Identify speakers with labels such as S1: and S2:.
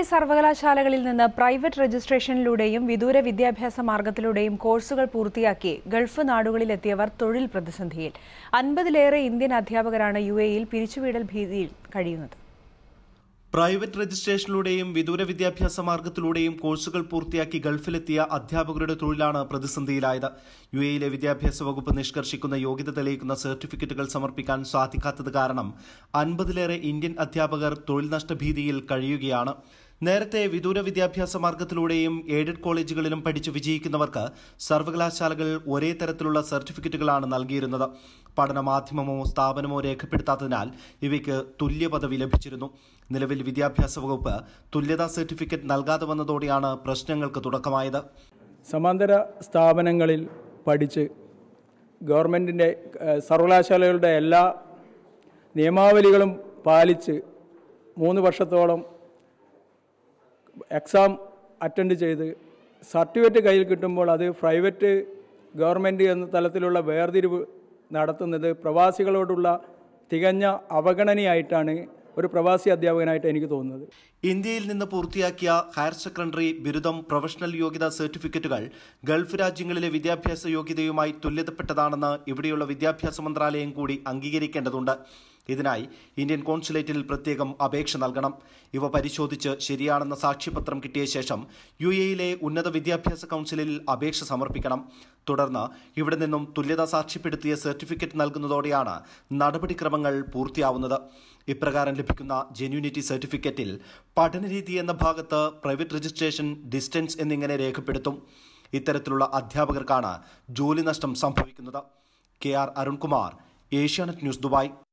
S1: സർവകലാശാലകളിൽ നിന്ന് പ്രൈവറ്റ് രജിസ്ട്രേഷനിലൂടെയും വിദൂര വിദ്യാഭ്യാസ മാർഗത്തിലൂടെയും കോഴ്സുകൾ പൂർത്തിയാക്കി ഗൾഫ് നാടുകളിലെത്തിയവർ തൊഴിൽ പ്രതിസന്ധിയിൽ അൻപതിലേറെ ഇന്ത്യൻ അധ്യാപകരാണ് യു എയിൽ പിരിച്ചുവിടൽ ഭീതിയിൽ കഴിയുന്നത്
S2: പ്രൈവറ്റ് രജിസ്ട്രേഷനിലൂടെയും വിദൂര വിദ്യാഭ്യാസ മാർഗത്തിലൂടെയും കോഴ്സുകൾ പൂർത്തിയാക്കി ഗൾഫിലെത്തിയ അധ്യാപകരുടെ തൊഴിലാണ് പ്രതിസന്ധിയിലായത് യു എയിലെ വിദ്യാഭ്യാസ വകുപ്പ് നിഷ്കർഷിക്കുന്ന യോഗ്യത തെളിയിക്കുന്ന സർട്ടിഫിക്കറ്റുകൾ സമർപ്പിക്കാൻ സാധിക്കാത്തത് കാരണം അൻപതിലേറെ ഇന്ത്യൻ അധ്യാപകർ തൊഴിൽ നഷ്ടഭീതിയിൽ കഴിയുകയാണ് നേരത്തെ വിദൂര വിദ്യാഭ്യാസ മാർഗത്തിലൂടെയും എയ്ഡഡ് കോളേജുകളിലും പഠിച്ചു വിജയിക്കുന്നവർക്ക് സർവകലാശാലകൾ ഒരേ തരത്തിലുള്ള സർട്ടിഫിക്കറ്റുകളാണ് നൽകിയിരുന്നത് പഠന മാധ്യമമോ സ്ഥാപനമോ രേഖപ്പെടുത്താത്തതിനാൽ ഇവയ്ക്ക് തുല്യ പദവി ലഭിച്ചിരുന്നു നിലവിൽ വിദ്യാഭ്യാസ വകുപ്പ് തുല്യതാ സർട്ടിഫിക്കറ്റ് നൽകാതെ വന്നതോടെയാണ് പ്രശ്നങ്ങൾക്ക് തുടക്കമായത്
S3: സമാന്തര സ്ഥാപനങ്ങളിൽ പഠിച്ച് ഗവൺമെൻറ്റിൻ്റെ സർവകലാശാലകളുടെ എല്ലാ നിയമാവലികളും പാലിച്ച് മൂന്ന് വർഷത്തോളം എക്സാം അറ്റൻഡ് ചെയ്ത് സർട്ടിഫിക്കറ്റ് കയ്യിൽ കിട്ടുമ്പോൾ അത് പ്രൈവറ്റ് ഗവൺമെൻറ് എന്ന തലത്തിലുള്ള വേർതിരിവ് നടത്തുന്നത് പ്രവാസികളോടുള്ള തികഞ്ഞ അവഗണനയായിട്ടാണ് ഒരു പ്രവാസി അധ്യാപകനായിട്ട് എനിക്ക് തോന്നുന്നത്
S2: ഇന്ത്യയിൽ നിന്ന് പൂർത്തിയാക്കിയ ഹയർ സെക്കൻഡറി ബിരുദം പ്രൊഫഷണൽ യോഗ്യതാ സർട്ടിഫിക്കറ്റുകൾ ഗൾഫ് രാജ്യങ്ങളിലെ വിദ്യാഭ്യാസ യോഗ്യതയുമായി തുല്യതപ്പെട്ടതാണെന്ന് ഇവിടെയുള്ള വിദ്യാഭ്യാസ മന്ത്രാലയം കൂടി അംഗീകരിക്കേണ്ടതുണ്ട് ഇതിനായി ഇന്ത്യൻ കോൺസുലേറ്റിൽ പ്രത്യേകം അപേക്ഷ നൽകണം ഇവ പരിശോധിച്ച് ശരിയാണെന്ന സാക്ഷ്യപത്രം കിട്ടിയ ശേഷം യു എയിലെ ഉന്നത വിദ്യാഭ്യാസ കൗൺസിലിൽ അപേക്ഷ സമർപ്പിക്കണം തുടർന്ന് ഇവിടെ നിന്നും തുല്യത സാക്ഷ്യപ്പെടുത്തിയ സർട്ടിഫിക്കറ്റ് നൽകുന്നതോടെയാണ് നടപടിക്രമങ്ങൾ പൂർത്തിയാവുന്നത് ഇപ്രകാരം ലഭിക്കുന്ന ജെന്യൂനിറ്റി സർട്ടിഫിക്കറ്റിൽ പഠനരീതി എന്ന ഭാഗത്ത് പ്രൈവറ്റ് രജിസ്ട്രേഷൻ ഡിസ്റ്റൻസ് എന്നിങ്ങനെ രേഖപ്പെടുത്തും ഇത്തരത്തിലുള്ള അധ്യാപകർക്കാണ് ജോലി നഷ്ടം സംഭവിക്കുന്നത് K R Arunkumar Asianet news Dubai